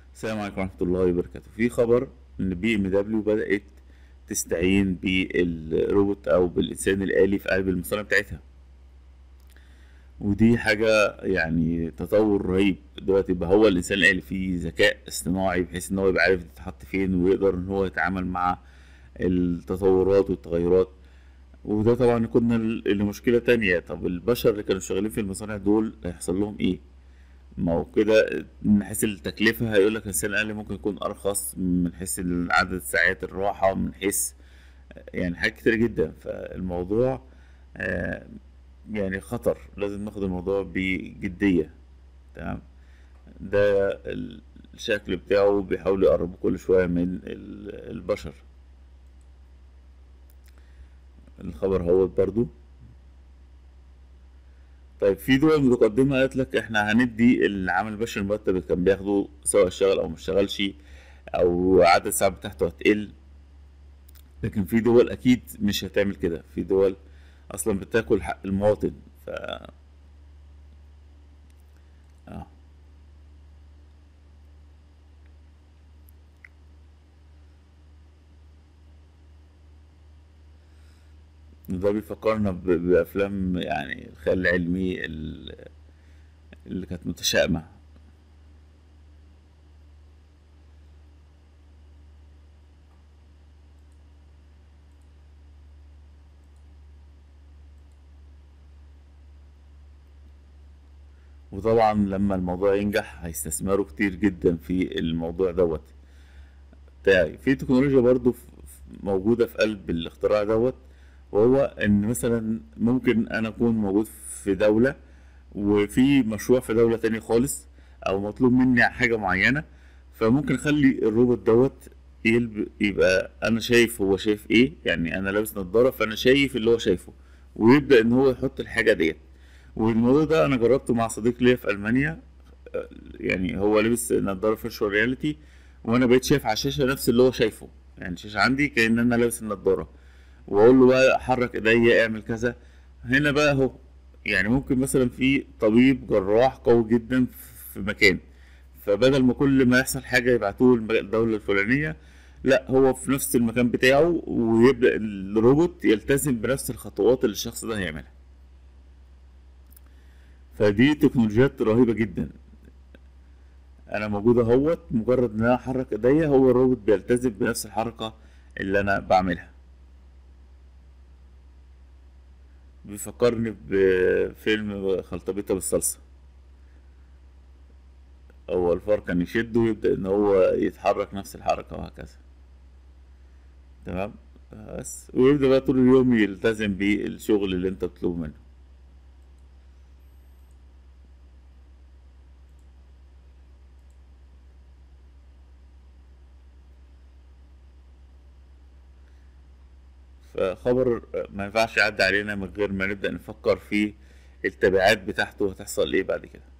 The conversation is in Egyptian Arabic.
السلام عليكم ورحمة الله وبركاته في خبر ان بي ام دبليو بدأت تستعين بالروبوت او بالانسان الآلي في قلب المصانع بتاعتها ودي حاجة يعني تطور رهيب دلوقتي يبقى هو الانسان الآلي فيه ذكاء اصطناعي بحيث ان هو يبقى عارف يتحط فين ويقدر ان هو يتعامل مع التطورات والتغيرات وده طبعا كنا ل- لمشكلة تانية طب البشر اللي كانوا شغالين في المصانع دول هيحصل لهم ايه ما هو كده من حيث التكلفة هيقول لك الإنسان الآلي ممكن يكون أرخص من حيث عدد ساعات الراحة من حيث يعني حاجات كتير جدا فالموضوع آه، يعني خطر لازم ناخد الموضوع بجدية تمام ده الشكل بتاعه بيحاول يقرب كل شوية من ال- البشر الخبر هو برضو طيب في دول متقدمة قالت لك احنا هندي العامل البشري المرتب اللي كان بياخده سواء اشتغل او مشتغلش او عدد الساعات بتاعته هتقل لكن في دول اكيد مش هتعمل كده في دول اصلا بتاكل حق المواطن ف اه ده بيفكرنا ب- بافلام يعني الخيال العلمي ال- اللي كانت متشائمة وطبعا لما الموضوع ينجح هيستثمروا كتير جدا في الموضوع دوت بتاعي في تكنولوجيا برضو ف- ف- موجودة في قلب الاختراع دوت وهو ان مثلا ممكن انا اكون موجود في دولة وفي مشروع في دولة تانية خالص او مطلوب مني حاجة معينة فممكن اخلي الروبوت دوت يلب... يبقى انا شايف هو شايف ايه يعني انا لابس نظارة فانا شايف اللي هو شايفه ويبدأ ان هو يحط الحاجة ديت والموضوع ده انا جربته مع صديق ليا في المانيا يعني هو لابس نظارة فيرتشوال رياليتي وانا بقيت شايف على الشاشة نفس اللي هو شايفه يعني الشاشة عندي كأن انا لابس النظارة واقول له بقى حرك ايديا اعمل كذا هنا بقى اهو يعني ممكن مثلا في طبيب جراح قوي جدا في مكان فبدل ما كل ما يحصل حاجة يبعتوه الم- الدولة الفلانية لا هو في نفس المكان بتاعه ويبدأ الروبوت يلتزم بنفس الخطوات اللي الشخص ده هيعملها فدي تكنولوجيات رهيبة جدا انا موجود اهوت مجرد ان انا احرك ايديا هو الروبوت بيلتزم بنفس الحركة اللي انا بعملها بيفكرني بفيلم خلطبيطة بالصلصة هو الفار كان يشده ويبدأ ان هو يتحرك نفس الحركة وهكذا تمام بس ويبدأ بقى طول اليوم يلتزم بالشغل اللي انت بتطلبه منه فخبر ما ينفعش يعدي علينا من غير ما نبدأ نفكر في التبعات بتاعته هتحصل ايه بعد كده